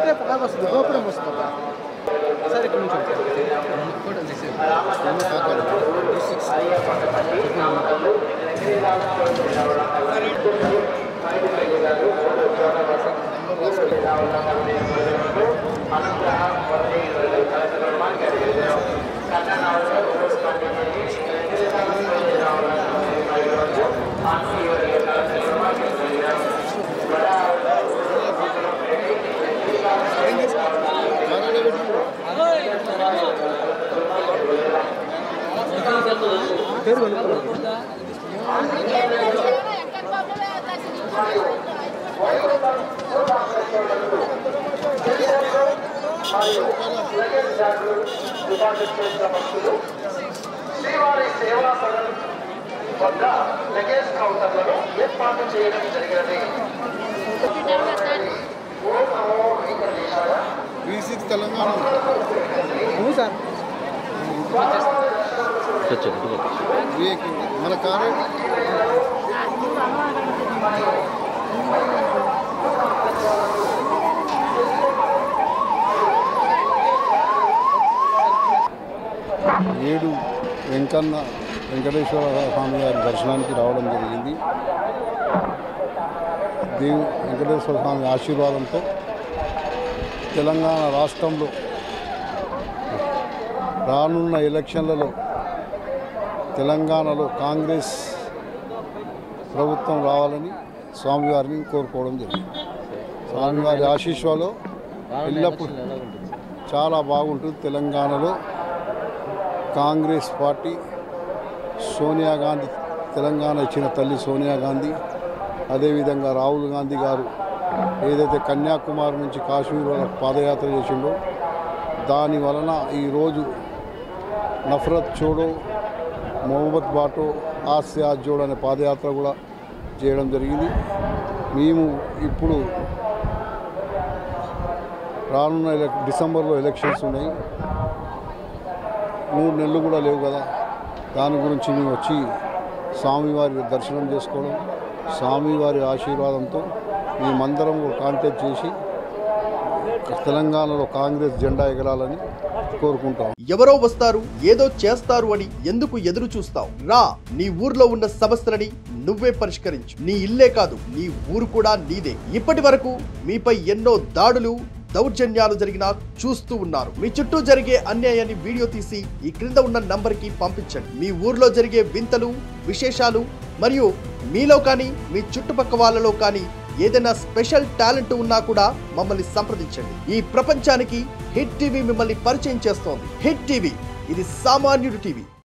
వేరే పక్కకు వస్తుంది గోపురం వస్తుంది సార్ ఇక్కడ నుంచి ఫోటో తీసేది పేరు కనుక్కోవాలి. శ్రీవారి సేవా సదన్ వద్ద లగేజ్ కౌంటర్లను ఏర్పాటు చేయడం జరిగినది ఓం నమో వెంకటేశాయ వి సిక్స్ తెలంగాణ అవును సార్ వివేక్ మన కారు ఏడు వెంకన్న వెంకటేశ్వర స్వామి గారి దర్శనానికి రావడం జరిగింది దేవు వెంకటేశ్వర స్వామి ఆశీర్వాదంతో తెలంగాణ రాష్ట్రంలో రానున్న ఎలక్షన్లలో తెలంగాణలో కాంగ్రెస్ ప్రభుత్వం రావాలని స్వామివారిని కోరుకోవడం జరిగింది స్వామివారి ఆశీస్సులో ఎల్లప్పుడూ చాలా బాగుంటుంది తెలంగాణలో కాంగ్రెస్ పార్టీ సోనియా గాంధీ తెలంగాణ ఇచ్చిన తల్లి సోనియా గాంధీ అదేవిధంగా రాహుల్ గాంధీ గారు ఏదైతే కన్యాకుమారి నుంచి కాశ్మీర్ వరకు పాదయాత్ర చేసిండో దాని వలన ఈరోజు నఫరత్ చోడో మొహమ్మద్ బాటో ఆసియా జోడ్ అనే పాదయాత్ర కూడా చేయడం జరిగింది మేము ఇప్పుడు రానున్న ఎలక్ డిసెంబర్లో ఎలక్షన్స్ ఉన్నాయి మూడు నెలలు కూడా లేవు కదా దాని గురించి మేము వచ్చి స్వామివారి దర్శనం చేసుకోవడం స్వామివారి ఆశీర్వాదంతో మేమందరం కాంటాక్ట్ చేసి తెలంగాణలో కాంగ్రెస్ జెండా ఎగరాలని కోరుకుంటాం ఎవరో వస్తారు ఏదో చేస్తారు అని ఎందుకు ఎదురు చూస్తావు రా నీ ఊర్లో ఉన్న సమస్యలని నువ్వే పరిష్కరించు నీ ఇల్లే కాదు నీ ఊరు కూడా నీదే ఇప్పటి వరకు మీపై ఎన్నో దాడులు దౌర్జన్యాలు జరిగినా చూస్తూ ఉన్నారు మీ చుట్టూ జరిగే అన్యాయాన్ని వీడియో తీసి ఈ క్రింద ఉన్న నంబర్కి పంపించండి మీ ఊర్లో జరిగే వింతలు విశేషాలు మరియు మీలో కానీ మీ చుట్టుపక్క వాళ్ళలో కానీ ఏదైనా స్పెషల్ టాలెంట్ ఉన్నా కూడా మమ్మల్ని సంప్రదించండి ఈ ప్రపంచానికి హిట్ టీవీ మిమ్మల్ని పరిచయం చేస్తోంది హిట్ టీవీ ఇది సామాన్యుడి టీవీ